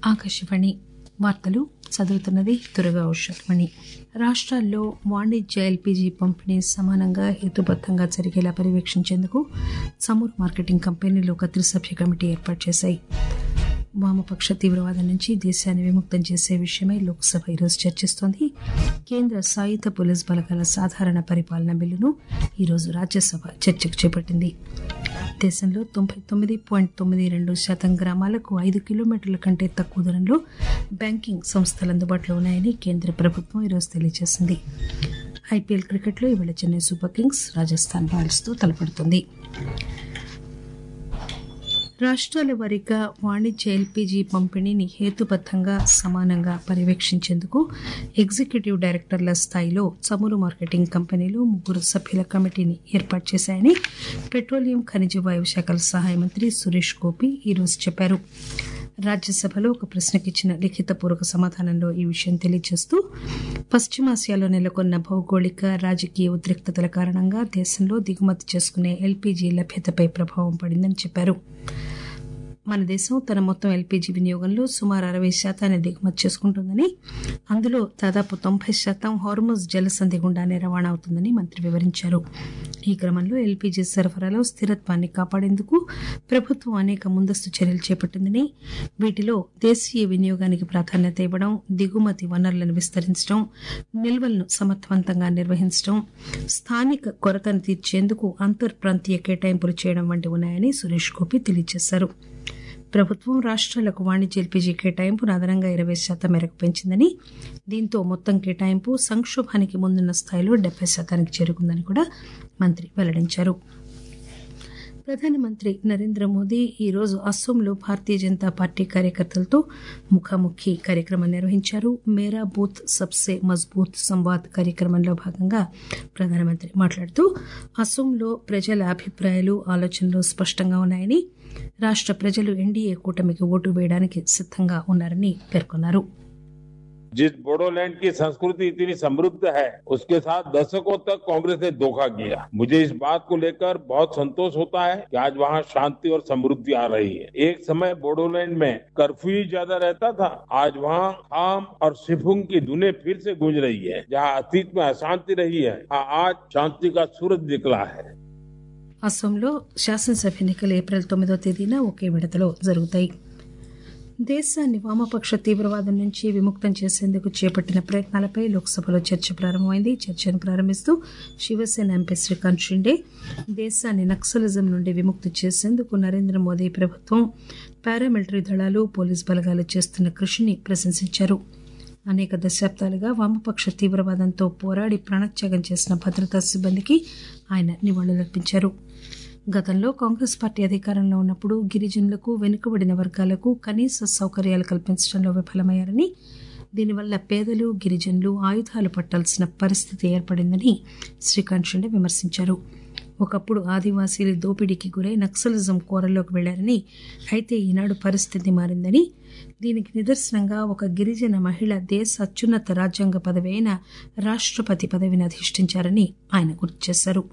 ఆకాశవాణి వార్తలు చదువుతున్నది దుర్గా ఉషర్మణి రాష్ట్రాల్లో వాణిజ్య ఎల్పీజీ పంపిణీ సమానంగా హేతుబద్దంగా జరిగేలా పర్యవేక్షించేందుకు చమురు మార్కెటింగ్ కంపెనీలు ఒక త్రిసభ్య కమిటీ ఏర్పాటు చేశాయి వామపక్ష తీవ్రవాదం నుంచి దేశాన్ని విముక్తం చేసే విషయమై లోక్సభ ఈరోజు చర్చిస్తోంది కేంద్ర సాయుధ పోలీస్ బలగాల సాధారణ పరిపాలన బిల్లును ఈరోజు రాజ్యసభ చర్చకు చేపట్టింది దేశంలో తొంభై తొమ్మిది పాయింట్ తొమ్మిది రెండు శాతం గ్రామాలకు ఐదు కిలోమీటర్ల కంటే తక్కువ దూరంలో బ్యాంకింగ్ సంస్థలు అందుబాటులో ఉన్నాయని కేంద్ర ప్రభుత్వం ఈరోజు తెలియజేసింది ఐపీఎల్ క్రికెట్లో ఇవాళ చెన్నై సూపర్ కింగ్స్ రాజస్థాన్ రాయల్స్తో తలపడుతుంది రాష్ట్రాల వారీగా వాణిజ్య ఎల్పీజీ పంపిణీని హేతుబద్దంగా సమానంగా పర్యవేక్షించేందుకు ఎగ్జిక్యూటివ్ డైరెక్టర్ల స్థాయిలో చమురు మార్కెటింగ్ కంపెనీలు ముగ్గురు సభ్యుల కమిటీని ఏర్పాటు చేశాయని పెట్రోలియం ఖనిజ వాయువు శాఖల సహాయ మంత్రి సురేష్ గోపి ఈరోజు చెప్పారు రాజ్యసభలో ఒక ప్రశ్నకి ఇచ్చిన లిఖితపూర్వక సమాధానంలో ఈ విషయం తెలియజేస్తూ పశ్చిమాసియాలో నెలకొన్న భౌగోళిక రాజకీయ ఉద్రిక్తతల కారణంగా దేశంలో దిగుమతి చేసుకునే ఎల్పీజీ లభ్యతపై ప్రభావం పడిందని చెప్పారు మన దేశం తన మొత్తం ఎల్పీజీ వినియోగంలో సుమారు అరవై శాతాన్ని దిగుమతి చేసుకుంటుందని అందులో దాదాపు తొంభై శాతం హార్మోజ్ జలసంధి గుండానే రవాణా అవుతుందని మంత్రి వివరించారు ఈ క్రమంలో ఎల్పీజీ సరఫరాలో స్థిరత్వాన్ని కాపాడేందుకు ప్రభుత్వం అనేక ముందస్తు చర్యలు చేపట్టిందని వీటిలో దేశీయ వినియోగానికి ప్రాధాన్యత ఇవ్వడం దిగుమతి వనరులను విస్తరించడం నిల్వలను సమర్థవంతంగా నిర్వహించడం స్థానిక కొరతను తీర్చేందుకు అంతర్ ప్రాంతీయ కేటాయింపులు చేయడం వంటి ఉన్నాయని సురేష్ గోపి తెలియజేశారు ప్రభుత్వం రాష్ట్రాలకు వాణిజ్య ఎల్పీజీ కేటాయింపును అదనంగా ఇరవై శాతం మేరకు పెంచిందని దీంతో మొత్తం కేటాయింపు సంక్షోభానికి ముందున్న స్థాయిలో డెబ్బై శాతానికి చేరుకుందని కూడా మంత్రి వెల్లడించారు ప్రధానమంత్రి నరేంద్ర మోదీ ఈరోజు అస్సోంలో భారతీయ జనతా పార్టీ కార్యకర్తలతో ముఖాముఖి కార్యక్రమం నిర్వహించారు మేరా బూత్ సబ్సే మజ్బూత్ సంవాద్ కార్యక్రమంలో భాగంగా ప్రధానమంత్రి మాట్లాడుతూ అస్సోంలో ప్రజల అభిప్రాయాలు ఆలోచనలు స్పష్టంగా ఉన్నాయని రాష్ట్ర ప్రజలు ఎన్డీఏ కూటమికి ఓటు వేయడానికి సిద్ధంగా ఉన్నారని పేర్కొన్నారు जिस बोडोलैंड की संस्कृति इतनी समृद्ध है उसके साथ दशकों तक कांग्रेस ने धोखा किया मुझे इस बात को लेकर बहुत संतोष होता है कि आज वहाँ शांति और समृद्धि आ रही है एक समय बोडोलैंड में कर्फ्यू ही ज्यादा रहता था आज वहाँ आम और सिफुंग की धुनें फिर से गूंज रही है जहाँ अतीत में अशांति रही है आज शांति का सूरज निकला है అస్సోంలో శాసనసభ ఎన్నికలు ఏప్రిల్ తొమ్మిదో తేదీన ఒకే విడతలో జరుగుతాయి దేశాన్ని వామపక్ష తీవ్రవాదం నుంచి విముక్తం చేసేందుకు చేపట్టిన ప్రయత్నాలపై లోక్సభలో చర్చ ప్రారంభమైంది చర్చను ప్రారంభిస్తూ శివసేన ఎంపీ శ్రీకాంత్ షిండే దేశాన్ని నక్సలిజం నుండి విముక్తి చేసేందుకు నరేంద్ర మోదీ ప్రభుత్వం పారామిలిటరీ దళాలు పోలీస్ బలగాలు చేస్తున్న కృషిని ప్రశంసించారు అనేక దశాబ్దాలుగా వామపక్ష తీవ్రవాదంతో పోరాడి ప్రాణత్యాగం చేసిన భద్రతా సిబ్బందికి ఆయన నివాళులర్పించారు గతంలో కాంగ్రెస్ పార్టీ అధికారంలో ఉన్నప్పుడు గిరిజనులకు వెనుకబడిన వర్గాలకు కనీస సౌకర్యాలు కల్పించడంలో విఫలమయ్యారని దీనివల్ల పేదలు గిరిజనులు ఆయుధాలు పట్టాల్సిన పరిస్థితి ఏర్పడిందని శ్రీకాంత్ షిండే విమర్శించారు ఒకప్పుడు ఆదివాసీలు దోపిడీకి గురై నక్సలిజం కోరల్లోకి వెళ్లారని అయితే ఈనాడు పరిస్థితి మారిందని దీనికి నిదర్శనంగా ఒక గిరిజన మహిళ దేశ అత్యున్నత రాజ్యాంగ పదవి అయిన రాష్ట్రపతి పదవిని అధిష్ఠించారని ఆయన గుర్తు చేశారు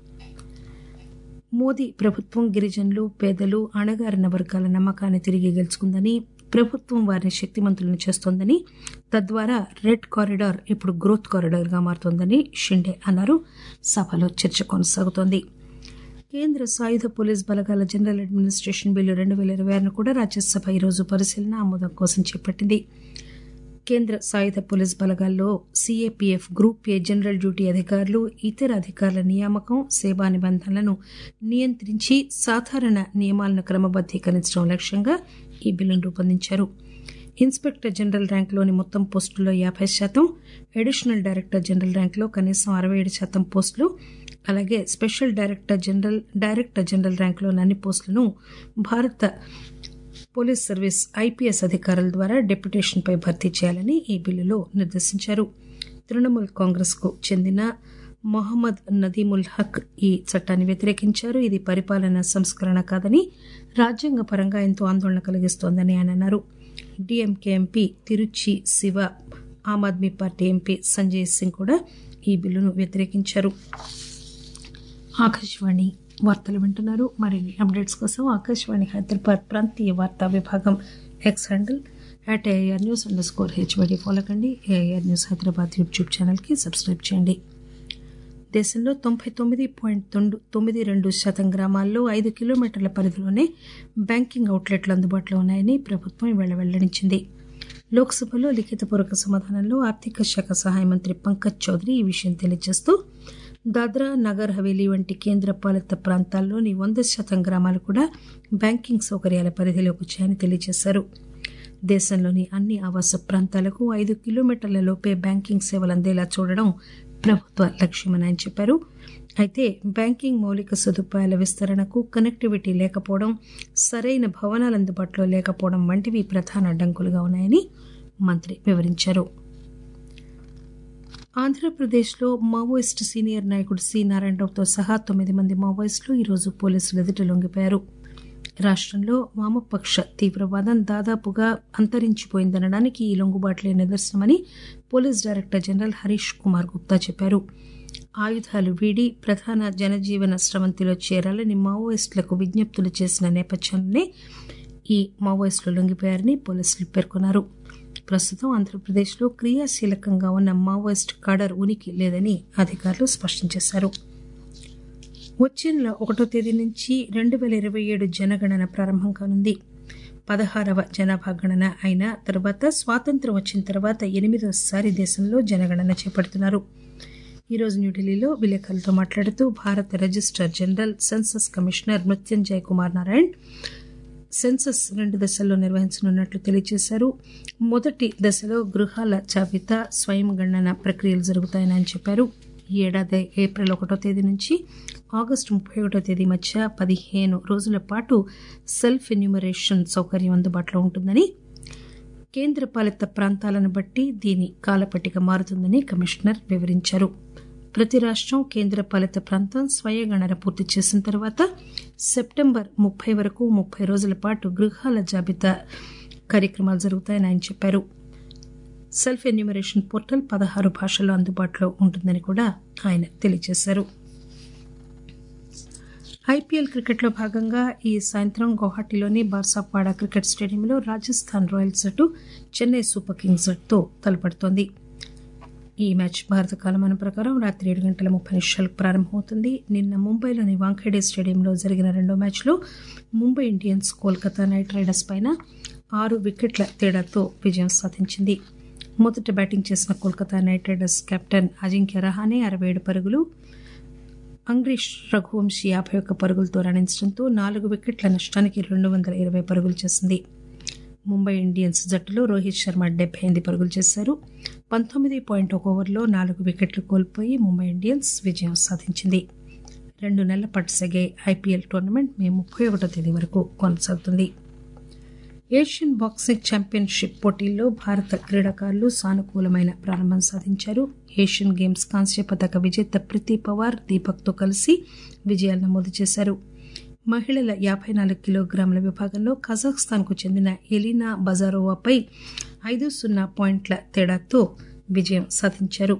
మోదీ ప్రభుత్వం గిరిజనులు పేదలు అణగారిన వర్గాల నమ్మకాన్ని తిరిగి గెలుచుకుందని ప్రభుత్వం వారిని శక్తిమంతులను చేస్తోందని తద్వారా రెడ్ కారిడార్ ఇప్పుడు గ్రోత్ కారిడార్ గా మారుతోందని షిండే అన్నారు సభలో చర్చ కొనసాగుతోంది కేంద్ర సాయుధ పోలీస్ బలగాల జనరల్ అడ్మినిస్ట్రేషన్ బిల్లు రెండు వేల ఇరవై ఆరును కూడా రాజ్యసభ ఈరోజు పరిశీలన ఆమోదం కోసం చేపట్టింది కేంద్ర సాయుధ పోలీస్ బలగాల్లో CAPF group A general duty అధికారులు ఇతర అధికారుల నియామకం సేవా నిబంధనలను నియంత్రించి సాధారణ నియమాలను క్రమబద్దీకరించడం లక్ష్యంగా ఈ బిల్లును రూపొందించారు ఇన్స్పెక్టర్ జనరల్ ర్యాంకులోని మొత్తం పోస్టుల్లో యాభై శాతం అడిషనల్ డైరెక్టర్ జనరల్ ర్యాంకులో కనీసం అరవై ఏడు శాతం పోస్టులు అలాగే special director general director general ర్యాంకులోని అన్ని పోస్టులను భారత పోలీస్ సర్వీస్ ఐపీఎస్ అధికారుల ద్వారా డెప్యుటేషన్పై భర్తీ చేయాలని ఈ బిల్లులో నిర్దేశించారు తృణమూల్ కాంగ్రెస్ కు చెందిన మొహమ్మద్ నదీముల్ హక్ ఈ చట్టాన్ని వ్యతిరేకించారు ఇది పరిపాలన సంస్కరణ కాదని రాజ్యాంగ పరంగా ఎంతో ఆందోళన కలిగిస్తోందని ఆయన అన్నారు DMK MP Tiruchi Siva Aam Aadmi Party MP Sanjay Singh కూడా ఈ బిల్లును వ్యతిరేకించారు ఆకాశవాణి వార్తలు వింటున్నారు మరిన్ని అప్డేట్స్ కోసం ఆకాశవాణి హైదరాబాద్ ప్రాంతీయ వార్తా విభాగం X handle at AIR news underscore HYD follow కండి ఏఐఆర్ న్యూస్ హైదరాబాద్ యూట్యూబ్ ఛానల్కి సబ్స్క్రైబ్ చేయండి దేశంలో తొంభై తొమ్మిది పాయింట్ తొండు తొమ్మిది రెండు శాతం గ్రామాల్లో ఐదు కిలోమీటర్ల పరిధిలోనే బ్యాంకింగ్ అవుట్లెట్లు అందుబాటులో ఉన్నాయని ప్రభుత్వం ఇవాళ వెల్లడించింది లోక్సభలో లిఖితపూర్వక సమాధానంలో ఆర్థిక శాఖ సహాయ మంత్రి పంకజ్ చౌదరి ఈ విషయం తెలియజేస్తూ దాద్రా నగర్ హవేలీ వంటి కేంద్ర పాలిత ప్రాంతాల్లోని వంద శాతం గ్రామాలు కూడా బ్యాంకింగ్ సౌకర్యాల పరిధిలోకి వచ్చాయని తెలియజేశారు దేశంలోని అన్ని ఆవాస ప్రాంతాలకు ఐదు కిలోమీటర్ల లోపే బ్యాంకింగ్ సేవలు అందేలా చూడడం ప్రభుత్వ లక్ష్యమని ఆయన చెప్పారు అయితే బ్యాంకింగ్ మౌలిక సదుపాయాల విస్తరణకు కనెక్టివిటీ లేకపోవడం సరైన భవనాలు అందుబాటులో లేకపోవడం వంటివి ప్రధాన అడ్డంకులుగా ఉన్నాయని మంత్రి వివరించారు ఆంధ్రప్రదేశ్లో మావోయిస్టు సీనియర్ నాయకుడు సి నారాయణరావుతో సహా తొమ్మిది మంది మావోయిస్టులు ఈరోజు పోలీసులు ఎదుట లొంగిపోయారు రాష్టంలో వామపక్ష తీవ్రవాదం దాదాపుగా అంతరించిపోయిందనడానికి ఈ లొంగుబాట్లే నిదర్శనమని police director general Harish Kumar Gupta చెప్పారు ఆయుధాలు వీడి ప్రధాన జనజీవన స్రవంతిలో చేరాలని మావోయిస్టులకు విజ్ఞప్తులు చేసిన నేపథ్యంలోనే ఈ మావోయిస్టులు లొంగిపోయారని పోలీసులు పేర్కొన్నారు ప్రస్తుతం ఆంధ్రప్రదేశ్లో క్రియాశీలకంగా ఉన్న మావోయిస్ట్ కాడర్ ఉనికి లేదని అధికారులు స్పష్టం చేశారు వచ్చే నెల ఒకటో తేదీ నుంచి రెండు వేల ఇరవై ఏడు జనగణన ప్రారంభం కానుంది పదహారవ జనాభా గణన అయిన తర్వాత స్వాతంత్రం వచ్చిన తర్వాత ఎనిమిదోసారి దేశంలో జనగణన చేపడుతున్నారు ఈరోజు న్యూఢిల్లీలో విలేకరులతో మాట్లాడుతూ భారత registrar general census commissioner Mrityunjay Kumar Narayan census రెండు దశల్లో నిర్వహించనున్నట్లు తెలియజేశారు మొదటి దశలో గృహాల జాబితా స్వయం గణన ప్రక్రియలు జరుగుతాయని ఆయన చెప్పారు ఈ ఏడాది ఏప్రిల్ ఒకటో తేదీ నుంచి ఆగస్టు ముప్పై ఒకటో తేదీ మధ్య పదిహేను రోజుల పాటు సెల్ఫ్ ఎన్యూమరేషన్ సౌకర్యం అందుబాటులో ఉంటుందని కేంద్ర పాలిత ప్రాంతాలను బట్టి దీని కాలపట్టిక మారుతుందని కమిషనర్ వివరించారు ప్రతి రాష్టం కేంద్ర పాలిత ప్రాంతం స్వయగణన పూర్తి చేసిన తర్వాత సెప్టెంబర్ ముప్పై వరకు ముప్పై రోజుల పాటు గృహాల జాబితా కార్యక్రమాలు జరుగుతాయని ఆయన చెప్పారు సెల్ఫ్ ఎన్యూమరేషన్ పోర్టల్ పదహారు భాషల్లో అందుబాటులో ఉంటుందని కూడా ఆయన తెలియజేశారు ఐపీఎల్ క్రికెట్లో భాగంగా ఈ సాయంత్రం గౌహాటీలోని బార్సాపాడా క్రికెట్ స్టేడియంలో రాజస్థాన్ రాయల్స్ జట్టు చెన్నై సూపర్ కింగ్స్ జట్టుతో తలపడుతోంది ఈ మ్యాచ్ భారత కాలమానం ప్రకారం రాత్రి ఏడు గంటల ముప్పై నిమిషాలకు ప్రారంభమవుతుంది నిన్న ముంబైలోని వాంఖేడే స్టేడియంలో జరిగిన రెండో మ్యాచ్లో Mumbai Indians Kolkata Knight Riders పైన ఆరు వికెట్ల తేడాతో విజయం సాధించింది మొదట బ్యాటింగ్ చేసిన Kolkata Knight Riders captain Ajinkya Rahane అరవై ఏడు పరుగులు అంగ్రీష్ రఘువంశీ యాభై ఒక్క పరుగులతో రాణించడంతో నాలుగు వికెట్ల నష్టానికి రెండు వందల ఇరవై పరుగులు చేసింది ముంబై ఇండియన్స్ జట్టులో రోహిత్ శర్మ డెబ్బై ఎనిమిది పరుగులు చేశారు పంతొమ్మిది పాయింట్ ఒక ఓవర్లో నాలుగు వికెట్లు కోల్పోయి ముంబై ఇండియన్స్ విజయం సాధించింది రెండు నెలల పాటు సాగే ఐపీఎల్ టోర్నమెంట్ మే ముప్పై ఒకటో తేదీ వరకు కొనసాగుతుంది ఏషియన్ బాక్సింగ్ ఛాంపియన్షిప్ పోటీల్లో భారత క్రీడాకారులు సానుకూలమైన ప్రారంభం సాధించారు ఏషియన్ గేమ్స్ కాంస్య పథక విజేత ప్రీతి పవార్ దీపక్తో కలిసి విజయాలు నమోదు చేశారు మహిళల యాభై నాలుగు కిలోగ్రాముల విభాగంలో కజాఖ్స్తాన్కు చెందిన ఎలినా బజారోవాపై ఐదు సున్నా పాయింట్ల తేడాతో విజయం సాధించారు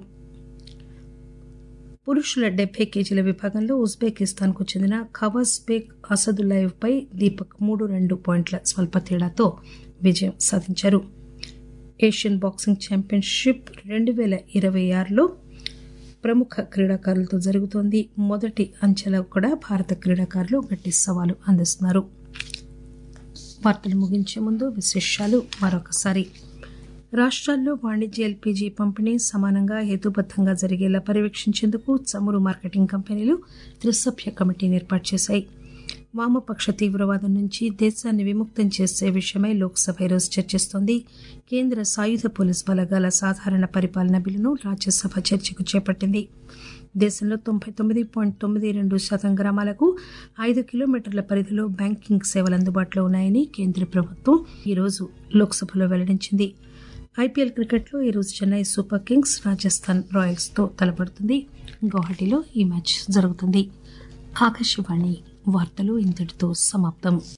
పురుషుల డెబ్బై కేజీల విభాగంలో ఉజ్బెకిస్తాన్కు చెందిన ఖవాస్బేక్ అసదుల్లాయవ్ పై దీపక్ మూడు రెండు పాయింట్ల స్వల్ప తేడాతో విజయం సాధించారు ఏషియన్ బాక్సింగ్ ఛాంపియన్షిప్ రెండు వేల ఇరవై ఆరులో ప్రముఖ క్రీడాకారులతో జరుగుతోంది మొదటి అంచెలో కూడా భారత క్రీడాకారులు గట్టి సవాలు అందిస్తున్నారు వార్తలు ముగించే ముందు విశేషాలు మరొకసారి రాష్ట్రాల్లో వాణిజ్య ఎల్పీజీ పంపిణీ సమానంగా హేతుబద్దంగా జరిగేలా పర్యవేక్షించేందుకు చమురు మార్కెటింగ్ కంపెనీలు త్రిసభ్య కమిటీని ఏర్పాటు చేశాయి వామపక్ష తీవ్రవాదం నుంచి దేశాన్ని విముక్తం చేసే విషయమై లోక్సభ ఈరోజు చర్చిస్తోంది కేంద్ర సాయుధ పోలీస్ బలగాల సాధారణ పరిపాలన బిల్లును రాజ్యసభ చర్చకు చేపట్టింది దేశంలో తొంభై తొమ్మిది పాయింట్ తొమ్మిది రెండు శాతం గ్రామాలకు ఐదు కిలోమీటర్ల పరిధిలో బ్యాంకింగ్ సేవలు అందుబాటులో ఉన్నాయని కేంద్ర ప్రభుత్వం ఈరోజు లోక్సభలో వెల్లడించింది ఐపీఎల్ క్రికెట్లో ఈరోజు Chennai Super Kings Rajasthan Royals తో తలపడుతుంది గౌహటిలో ఈ మ్యాచ్ జరుగుతుంది ఆకాశవాణి వార్తలు ఇంతటితో సమాప్తం